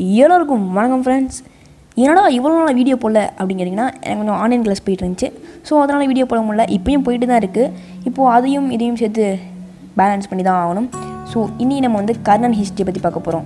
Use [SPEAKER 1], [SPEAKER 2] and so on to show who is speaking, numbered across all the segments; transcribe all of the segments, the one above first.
[SPEAKER 1] எல்லோருக்கும் வணக்கம் ஃப்ரெண்ட்ஸ் என்னடா இவ்வளோ நாள் வீடியோ போடல அப்படின்னு கேட்டிங்கன்னா எனக்கு கொஞ்சம் ஆன்லைன் கிளாஸ் போயிட்டு இருந்துச்சு ஸோ அதனால் வீடியோ போட முடியல இப்பயும் போயிட்டு தான் இருக்குது இப்போது அதையும் இதையும் சேர்த்து பேலன்ஸ் பண்ணி தான் ஆகணும் ஸோ இனி நம்ம வந்து கர்ணன் ஹிஸ்ட்ரி பற்றி பார்க்க போகிறோம்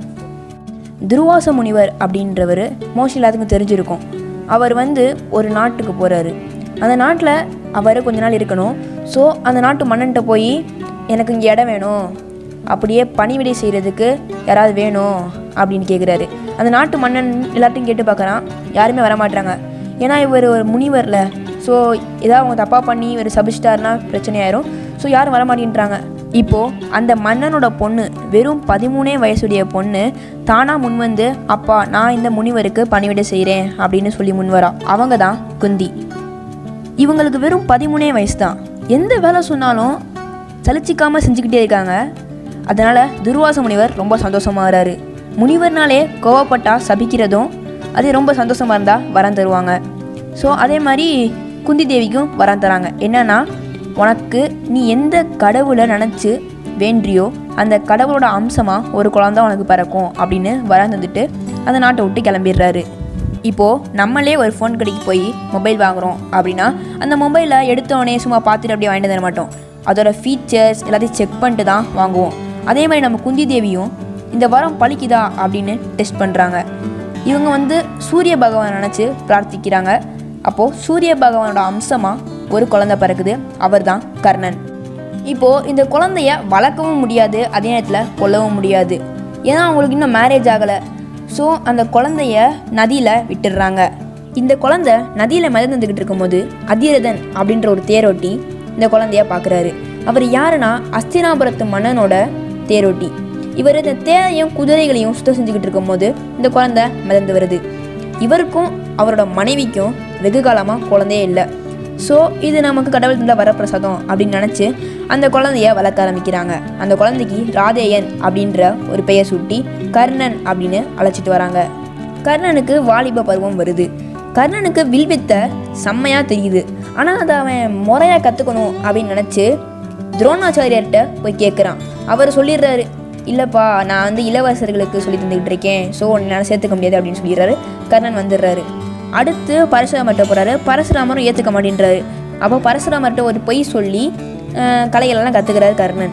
[SPEAKER 1] துர்வாச முனிவர் அப்படின்றவர் மோஸ்ட்லி எல்லாத்துக்கும் தெரிஞ்சிருக்கும் அவர் வந்து ஒரு நாட்டுக்கு போகிறாரு அந்த நாட்டில் அவர் கொஞ்ச நாள் இருக்கணும் ஸோ அந்த நாட்டு மன்னன்ட்ட போய் எனக்கு இங்கே இடம் வேணும் அப்படியே பணிவிடை செய்கிறதுக்கு யாராவது வேணும் அப்படின்னு கேட்குறாரு அந்த நாட்டு மன்னன் எல்லாத்தையும் கேட்டு பார்க்குறான் யாருமே வரமாட்டாங்க ஏன்னா இவர் ஒரு முனிவரில் ஸோ ஏதாவது அவங்க தப்பாக பண்ணி இவர் சபிச்சிட்டாருன்னா பிரச்சனையாயிரும் ஸோ யாரும் வரமாட்டேன்றாங்க இப்போது அந்த மன்னனோட பொண்ணு வெறும் பதிமூணே வயசுடைய பொண்ணு தானாக முன்வந்து அப்பா நான் இந்த முனிவருக்கு பணிவிடை செய்கிறேன் அப்படின்னு சொல்லி முன்வரா அவங்க தான் குந்தி இவங்களுக்கு வெறும் பதிமூணே வயசு தான் எந்த வேலை சொன்னாலும் சலிச்சிக்காமல் செஞ்சுக்கிட்டே இருக்காங்க அதனால் துர்வாச முனிவர் ரொம்ப சந்தோஷமாகறாரு முனிவர்னாலே கோவப்பட்டா சபிக்கிறதும் அதே ரொம்ப சந்தோஷமாக இருந்தால் வரம் தருவாங்க ஸோ அதே மாதிரி குந்தி தேவிக்கும் வரம் தராங்க என்னன்னா உனக்கு நீ எந்த கடவுளை நினச்சி வேண்டியோ அந்த கடவுளோட அம்சமாக ஒரு குழந்தை உனக்கு பிறக்கும் அப்படின்னு வரம் தந்துட்டு அந்த நாட்டை விட்டு கிளம்பிடுறாரு இப்போது நம்மளே ஒரு ஃபோன் கடைக்கு போய் மொபைல் வாங்குகிறோம் அப்படின்னா அந்த மொபைலை எடுத்தோடனே சும்மா பார்த்துட்டு அப்படியே வாங்கிட்டு தர மாட்டோம் அதோட ஃபீச்சர்ஸ் எல்லாத்தையும் செக் பண்ணிட்டு தான் வாங்குவோம் அதே மாதிரி நம்ம குந்தி தேவியும் இந்த வரம் பழிக்குதா அப்படின்னு டெஸ்ட் பண்ணுறாங்க இவங்க வந்து சூரிய பகவான் நினச்சி பிரார்த்திக்கிறாங்க அப்போது சூரிய பகவானோட அம்சமாக ஒரு குழந்தை பிறக்குது அவர் தான் கர்ணன் இப்போது இந்த குழந்தைய வளர்க்கவும் முடியாது அதே நேரத்தில் கொல்லவும் முடியாது ஏன்னா அவங்களுக்கு இன்னும் மேரேஜ் ஆகலை ஸோ அந்த குழந்தைய நதியில் விட்டுடுறாங்க இந்த குழந்தை நதியில் மிதந்துக்கிட்டு இருக்கும்போது அதிரதன் அப்படின்ற ஒரு தேரோட்டி இந்த குழந்தைய பார்க்குறாரு அவர் யாருன்னா அஸ்தினாபுரத்து மன்னனோட தேரோட்டி இவர் இந்த தேரையும் குதிரைகளையும் சுத்தம் செஞ்சுக்கிட்டு இருக்கும்போது இந்த குழந்தை மிதந்து வருது இவருக்கும் அவரோட மனைவிக்கும் வெகு காலமாக குழந்தையே இல்லை ஸோ இது நமக்கு கடவுள் தந்த வரப்பிரசாதம் அப்படின்னு நினச்சி அந்த குழந்தைய வளர்க்க ஆரம்பிக்கிறாங்க அந்த குழந்தைக்கு ராதேயன் அப்படின்ற ஒரு பெயர் சூட்டி கர்ணன் அப்படின்னு அழைச்சிட்டு வராங்க கர்ணனுக்கு வாலிப பருவம் வருது கர்ணனுக்கு வில்வித்தை செம்மையாக தெரியுது ஆனால் அதை அவன் முறையாக கற்றுக்கணும் அப்படின்னு நினச்சி துரோணாச்சாரியர்கிட்ட போய் கேட்குறான் அவர் சொல்லிடுறாரு இல்லைப்பா நான் வந்து இளவரசர்களுக்கு சொல்லி தந்துக்கிட்டு இருக்கேன் ஸோ என்னால் சேர்த்துக்க முடியாது அப்படின்னு சொல்லிடுறாரு கர்ணன் வந்துடுறாரு அடுத்து பரசுராமர்கிட்ட போகிறாரு பரசுராமரும் ஏற்றுக்க மாட்டேன்றாரு அப்போ பரசுராமர்கிட்ட ஒரு பொய் சொல்லி அஹ், கலைகளெல்லாம் கற்றுக்கிறாரு கர்ணன்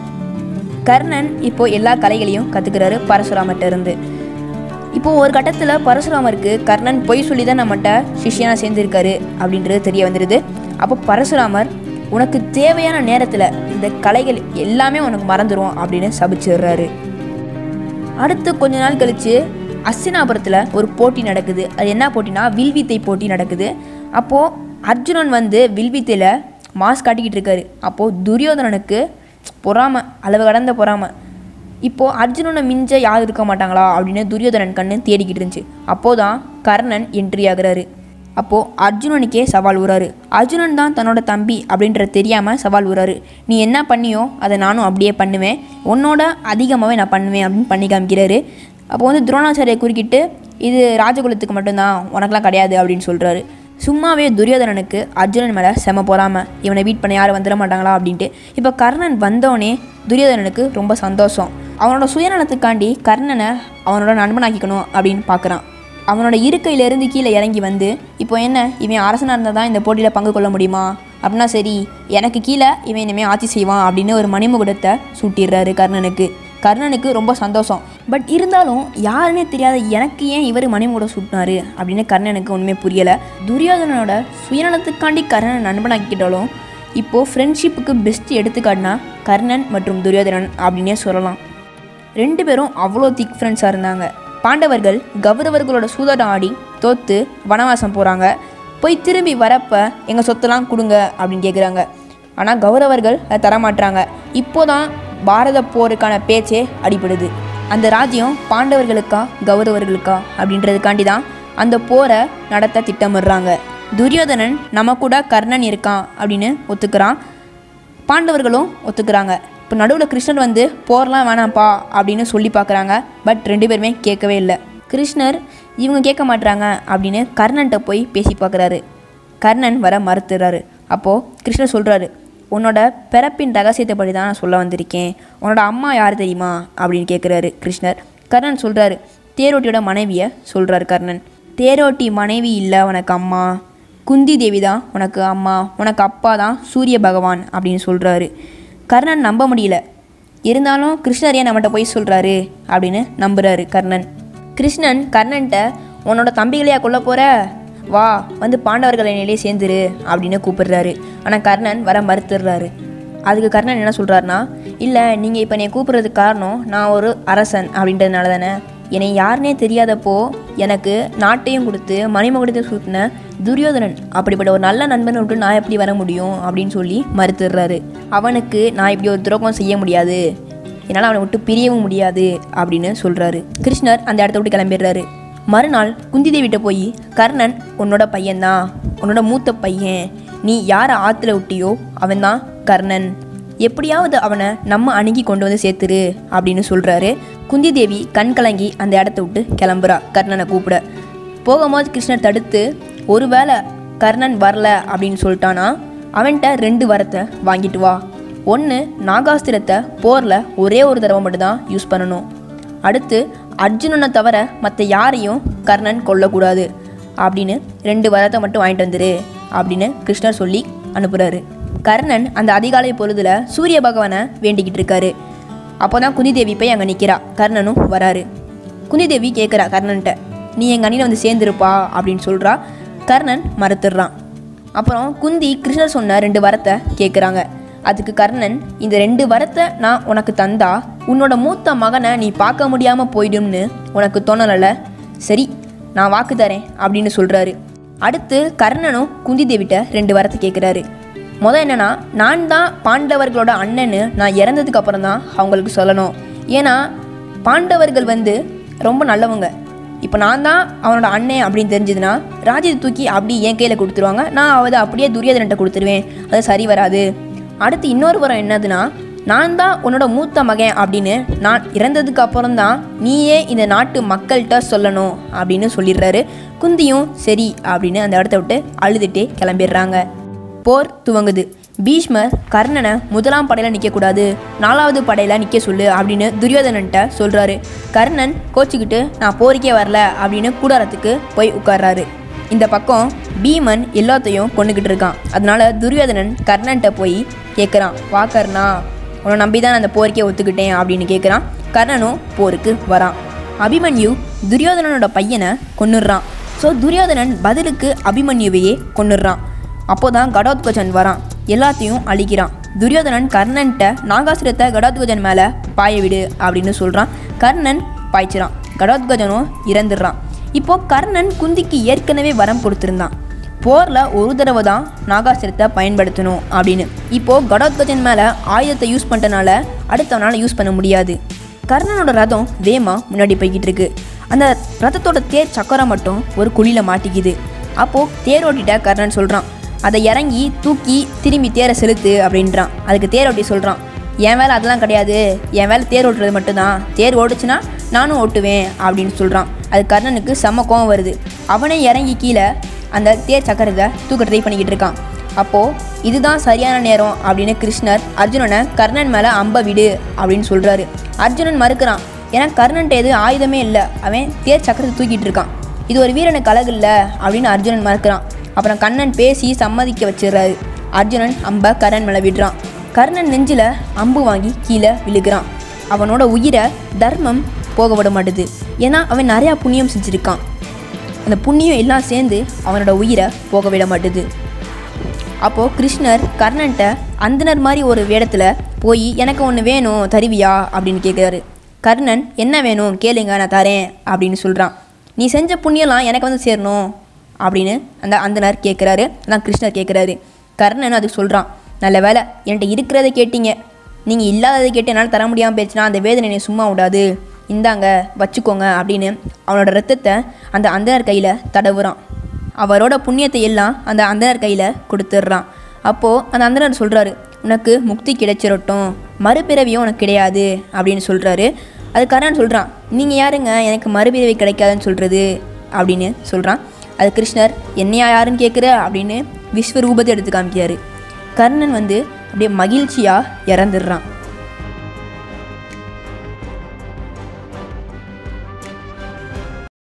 [SPEAKER 1] கர்ணன் இப்போ எல்லா கலைகளையும் கற்றுக்கிறாரு பரசுராமர்கிட்ட இருந்து இப்போது ஒரு கட்டத்தில் பரசுராமருக்கு கர்ணன் பொய் சொல்லி தான் நம்மகிட்ட சிஷ்யனாக சேர்ந்துருக்காரு அப்படின்றது தெரிய வந்துடுது அப்போ பரசுராமர் உனக்கு தேவையான நேரத்தில் இந்த கலைகள் எல்லாமே உனக்கு மறந்துடும் அப்படின்னு சபிச்சிடுறாரு அடுத்து கொஞ்ச நாள் கழிச்சு அஸ்தினாபுரத்தில் ஒரு போட்டி நடக்குது அது என்ன போட்டினா வில்வித்தை போட்டி நடக்குது அப்போது அர்ஜுனன் வந்து வில்வித்தையில் மாஸ் காட்டிக்கிட்டு இருக்காரு அப்போது துரியோதனனுக்கு பொறாம அளவு கடந்த பொறாம இப்போது அர்ஜுனனை மிஞ்ச யாரும் இருக்க மாட்டாங்களா அப்படின்னு துரியோதனன் கண்ணு தேடிக்கிட்டு இருந்துச்சு அப்போதான் கர்ணன் என்ட்ரி ஆகுறாரு அப்போது அர்ஜுனனுக்கே சவால் விடுறாரு அர்ஜுனன் தான் தன்னோட தம்பி அப்படின்ற தெரியாமல் சவால் விடுறாரு நீ என்ன பண்ணியோ அதை நானும் அப்படியே பண்ணுவேன் உன்னோட அதிகமாகவே நான் பண்ணுவேன் அப்படின்னு பண்ணி காமிக்கிறாரு அப்போ வந்து துரோணாச்சாரியை குறுக்கிட்டு இது ராஜகுலத்துக்கு மட்டும்தான் உனக்கெல்லாம் கிடையாது அப்படின்னு சொல்கிறாரு சும்மாவே துரியோதனனுக்கு அர்ஜுனன் மேலே செம போகாமல் இவனை வீட் பண்ண யாரும் வந்துட மாட்டாங்களா அப்படின்ட்டு இப்போ கர்ணன் வந்தோடனே துரியோதனனுக்கு ரொம்ப சந்தோஷம் அவனோட சுயநலத்துக்காண்டி கர்ணனை அவனோட நண்பனாக்கிக்கணும் அப்படின்னு பார்க்குறான் அவனோட இருக்கையிலேருந்து கீழே இறங்கி வந்து இப்போ என்ன இவன் அரசனாக இருந்தால் தான் இந்த போட்டியில் பங்கு கொள்ள முடியுமா அப்படின்னா சரி எனக்கு கீழே இவன் இனிமேல் ஆட்சி செய்வான் அப்படின்னு ஒரு மணிமுகுடத்தை சூட்டிடுறாரு கர்ணனுக்கு கர்ணனுக்கு ரொம்ப சந்தோஷம் பட் இருந்தாலும் யாருன்னே தெரியாத எனக்கு ஏன் இவர் மணிமுகுடம் சூட்டினாரு அப்படின்னு கர்ணனுக்கு ஒன்றுமே புரியலை துரியோதனனோட சுயநலத்துக்காண்டி கர்ணனை நண்பனாக்கிட்டாலும் இப்போது ஃப்ரெண்ட்ஷிப்புக்கு பெஸ்ட் எடுத்துக்காட்டினா கர்ணன் மற்றும் துரியோதனன் அப்படின்னே சொல்லலாம் ரெண்டு பேரும் அவ்வளோ திக் ஃப்ரெண்ட்ஸாக இருந்தாங்க பாண்டவர்கள் கௌரவர்களோட சூதாட்டம் ஆடி தோத்து வனவாசம் போகிறாங்க போய் திரும்பி வரப்ப எங்கள் சொத்தெல்லாம் கொடுங்க அப்படின்னு கேட்குறாங்க ஆனால் கௌரவர்கள் அதை தரமாட்டாங்க இப்போதான் பாரத போருக்கான பேச்சே அடிபடுது அந்த ராஜ்யம் பாண்டவர்களுக்கா கௌரவர்களுக்கா அப்படின்றதுக்காண்டி தான் அந்த போரை நடத்த திட்டமிடுறாங்க துரியோதனன் நம்ம கூட கர்ணன் இருக்கான் அப்படின்னு ஒத்துக்கிறான் பாண்டவர்களும் ஒத்துக்கிறாங்க இப்போ நடுவில் கிருஷ்ணர் வந்து போர்லாம் வேணாம்ப்பா அப்படின்னு சொல்லி பார்க்குறாங்க பட் ரெண்டு பேருமே கேட்கவே இல்லை கிருஷ்ணர் இவங்க கேட்க மாட்றாங்க அப்படின்னு கர்ணன்ட்ட போய் பேசி பார்க்குறாரு கர்ணன் வர மறுத்துறாரு அப்போது கிருஷ்ணர் சொல்கிறாரு உன்னோட பிறப்பின் ரகசியத்தை படி தான் நான் சொல்ல வந்திருக்கேன் உன்னோட அம்மா யார் தெரியுமா அப்படின்னு கேட்குறாரு கிருஷ்ணர் கர்ணன் சொல்கிறாரு தேரோட்டியோட மனைவியை சொல்கிறாரு கர்ணன் தேரோட்டி மனைவி இல்லை உனக்கு அம்மா குந்தி தேவி தான் உனக்கு அம்மா உனக்கு அப்பா தான் சூரிய பகவான் அப்படின்னு சொல்கிறாரு கர்ணன் நம்ப முடியல இருந்தாலும் கிருஷ்ணர் ஏன் நம்மகிட்ட போய் சொல்கிறாரு அப்படின்னு நம்புறாரு கர்ணன் கிருஷ்ணன் கர்ணன்ட்ட உன்னோட தம்பிகளையா கொல்ல போற வா வந்து பாண்டவர்கள் நிலையே சேர்ந்துரு அப்படின்னு கூப்பிடுறாரு ஆனால் கர்ணன் வர மறுத்துடுறாரு அதுக்கு கர்ணன் என்ன சொல்கிறாருன்னா இல்லை நீங்கள் இப்போ என்னை கூப்பிட்றதுக்கு காரணம் நான் ஒரு அரசன் அப்படின்றதுனால தானே என்னை யாருனே தெரியாதப்போ எனக்கு நாட்டையும் கொடுத்து மணிமகுடத்தை சூட்டின துரியோதனன் அப்படிப்பட்ட ஒரு நல்ல நண்பனை விட்டு நான் எப்படி வர முடியும் அப்படின்னு சொல்லி மறுத்துடுறாரு அவனுக்கு நான் இப்படி ஒரு துரோகம் செய்ய முடியாது என்னால் அவனை விட்டு பிரியவும் முடியாது அப்படின்னு சொல்கிறாரு கிருஷ்ணர் அந்த இடத்த விட்டு கிளம்பிடுறாரு மறுநாள் குந்தி தேவிட்ட போய் கர்ணன் உன்னோட பையன்தான் உன்னோட மூத்த பையன் நீ யாரை ஆற்றுல விட்டியோ அவன்தான் கர்ணன் எப்படியாவது அவனை நம்ம அணுகி கொண்டு வந்து சேர்த்துரு அப்படின்னு சொல்கிறாரு குந்தி தேவி கண் கலங்கி அந்த இடத்த விட்டு கிளம்புறா கர்ணனை கூப்பிட போகும்போது கிருஷ்ணர் தடுத்து ஒருவேளை கர்ணன் வரல அப்படின்னு சொல்லிட்டானா அவன்கிட்ட ரெண்டு வரத்தை வாங்கிட்டு வா ஒன்று நாகாஸ்திரத்தை போரில் ஒரே ஒரு தடவை மட்டும்தான் யூஸ் பண்ணணும் அடுத்து அர்ஜுனனை தவிர மற்ற யாரையும் கர்ணன் கொல்லக்கூடாது அப்படின்னு ரெண்டு வரத்தை மட்டும் வாங்கிட்டு வந்துரு அப்படின்னு கிருஷ்ணர் சொல்லி அனுப்புகிறாரு கர்ணன் அந்த அதிகாலை பொழுதுல சூரிய பகவானை வேண்டிக்கிட்டு இருக்காரு அப்போ தான் குந்திதேவி போய் அங்கே நிற்கிறா கர்ணனும் வராரு குந்திதேவி கேட்குறா கர்ணன்ட்ட நீ எங்கள் அணியில் வந்து சேர்ந்துருப்பா அப்படின்னு சொல்கிறா கர்ணன் மறுத்துடுறான் அப்புறம் குந்தி கிருஷ்ணர் சொன்ன ரெண்டு வரத்தை கேட்குறாங்க அதுக்கு கர்ணன் இந்த ரெண்டு வரத்தை நான் உனக்கு தந்தா உன்னோட மூத்த மகனை நீ பார்க்க முடியாமல் போயிடும்னு உனக்கு தோணலைல சரி நான் வாக்கு தரேன் அப்படின்னு சொல்கிறாரு அடுத்து கர்ணனும் குந்தி தேவிட்ட ரெண்டு வரத்தை கேட்குறாரு முத என்னன்னா நான் தான் பாண்டவர்களோட அண்ணன்னு நான் இறந்ததுக்கு அப்புறம் தான் அவங்களுக்கு சொல்லணும் ஏன்னா பாண்டவர்கள் வந்து ரொம்ப நல்லவங்க இப்போ நான் தான் அவனோட அண்ணன் அப்படின்னு தெரிஞ்சதுன்னா ராஜ்யத்தை தூக்கி அப்படி என் கையில் கொடுத்துருவாங்க நான் அதை அப்படியே துரியோதனன்ட்ட கொடுத்துருவேன் அது சரி வராது அடுத்து இன்னொரு வரம் என்னதுன்னா நான் தான் உன்னோட மூத்த மகன் அப்படின்னு நான் இறந்ததுக்கு அப்புறம் தான் நீயே இந்த நாட்டு மக்கள்கிட்ட சொல்லணும் அப்படின்னு சொல்லிடுறாரு குந்தியும் சரி அப்படின்னு அந்த இடத்த விட்டு அழுதுகிட்டே கிளம்பிடுறாங்க போர் துவங்குது பீஷ்மர் கர்ணனை முதலாம் படையில் நிற்கக்கூடாது நாலாவது படையில் நிற்க சொல்லு அப்படின்னு துரியோதனன்ட்ட சொல்கிறாரு கர்ணன் கோச்சிக்கிட்டு நான் போருக்கே வரல அப்படின்னு கூடாரத்துக்கு போய் உட்கார்றாரு இந்த பக்கம் பீமன் எல்லாத்தையும் கொண்டுக்கிட்டு இருக்கான் அதனால துரியோதனன் கர்ணன்ட்ட போய் கேட்குறான் வா கர்ணா உன்னை நம்பி தான் நான் அந்த போருக்கே ஒத்துக்கிட்டேன் அப்படின்னு கேட்குறான் கர்ணனும் போருக்கு வரான் அபிமன்யு துரியோதனனோட பையனை கொன்னுடுறான் ஸோ துரியோதனன் பதிலுக்கு அபிமன்யுவையே கொன்னுடுறான் அப்போதான் கடோத்கஜன் வரான் எல்லாத்தையும் அழிக்கிறான் துரியோதனன் கர்ணன்ட்ட நாகாசுரத்தை கடோத்கஜன் மேலே பாய விடு அப்படின்னு சொல்கிறான் கர்ணன் பாய்ச்சிறான் கடோத்கஜனும் இறந்துடுறான் இப்போ கர்ணன் குந்திக்கு ஏற்கனவே வரம் கொடுத்துருந்தான் போரில் ஒரு தடவை தான் நாகாசுரத்தை பயன்படுத்தணும் அப்படின்னு இப்போ கடோத்கஜன் மேலே ஆயுதத்தை யூஸ் பண்ணிட்டனால அடுத்தவனால் யூஸ் பண்ண முடியாது கர்ணனோட ரதம் வேமா முன்னாடி போய்கிட்டு இருக்கு அந்த ரதத்தோட தேர் சக்கரம் மட்டும் ஒரு குழியில் மாட்டிக்குது அப்போது தேரோட்டிட்ட கர்ணன் சொல்கிறான் அதை இறங்கி தூக்கி திரும்பி தேரை செலுத்து அப்படின்றான் அதுக்கு தேரோட்டி சொல்கிறான் என் வேலை அதெல்லாம் கிடையாது என் வேலை தேர் ஓட்டுறது மட்டும்தான் தேர் ஓடுச்சுன்னா நானும் ஓட்டுவேன் அப்படின்னு சொல்கிறான் அது கர்ணனுக்கு செம்ம கோவம் வருது அவனே இறங்கி கீழே அந்த தேர் சக்கரத்தை தூக்க ட்ரை பண்ணிக்கிட்டு இருக்கான் அப்போது இதுதான் சரியான நேரம் அப்படின்னு கிருஷ்ணர் அர்ஜுனனை கர்ணன் மேலே அம்ப விடு அப்படின்னு சொல்கிறாரு அர்ஜுனன் மறுக்கிறான் ஏன்னா கர்ணன்ட்ட எது ஆயுதமே இல்லை அவன் தேர் சக்கரத்தை தூக்கிட்டு இருக்கான் இது ஒரு வீரனுக்கு அழகு இல்லை அப்படின்னு அர்ஜுனன் மறுக்கிறான் அப்புறம் கண்ணன் பேசி சம்மதிக்க வச்சிடுறாரு அர்ஜுனன் அம்பை கர்ணன் மேலே விடுறான் கர்ணன் நெஞ்சில் அம்பு வாங்கி கீழே விழுகிறான் அவனோட உயிரை தர்மம் போக விட மாட்டுது ஏன்னா அவன் நிறையா புண்ணியம் செஞ்சுருக்கான் அந்த புண்ணியம் எல்லாம் சேர்ந்து அவனோட உயிரை போக விட மாட்டுது அப்போது கிருஷ்ணர் கர்ணன்ட்ட அந்தனர் மாதிரி ஒரு வேடத்தில் போய் எனக்கு ஒன்று வேணும் தருவியா அப்படின்னு கேட்குறாரு கர்ணன் என்ன வேணும் கேளுங்க நான் தரேன் அப்படின்னு சொல்கிறான் நீ செஞ்ச புண்ணியம்லாம் எனக்கு வந்து சேரணும் அப்படின்னு அந்த அந்தனர் கேட்குறாரு அதான் கிருஷ்ணர் கேட்குறாரு கர்ணன் அதுக்கு சொல்கிறான் நல்ல வேலை என்கிட்ட இருக்கிறத கேட்டீங்க நீங்கள் இல்லாததை கேட்டு என்னால் தர முடியாமல் போயிடுச்சுன்னா அந்த வேதனை என்னை சும்மா விடாது இந்தாங்க வச்சுக்கோங்க அப்படின்னு அவனோட ரத்தத்தை அந்த அந்தனர் கையில் தடவுறான் அவரோட புண்ணியத்தை எல்லாம் அந்த அந்தனர் கையில் கொடுத்துட்றான் அப்போது அந்த அந்தனர் சொல்கிறாரு உனக்கு முக்தி கிடைச்சிரட்டும் மறுபிறவியும் உனக்கு கிடையாது அப்படின்னு சொல்கிறாரு அது கர்ணன் சொல்கிறான் நீங்கள் யாருங்க எனக்கு மறுபிறவி கிடைக்காதுன்னு சொல்கிறது அப்படின்னு சொல்கிறான் அது கிருஷ்ணர் என்னையா யாருன்னு கேட்குற அப்படின்னு விஸ்வரூபத்தை எடுத்து காமிக்கிறாரு கர்ணன் வந்து அப்படியே மகிழ்ச்சியாக இறந்துடுறான்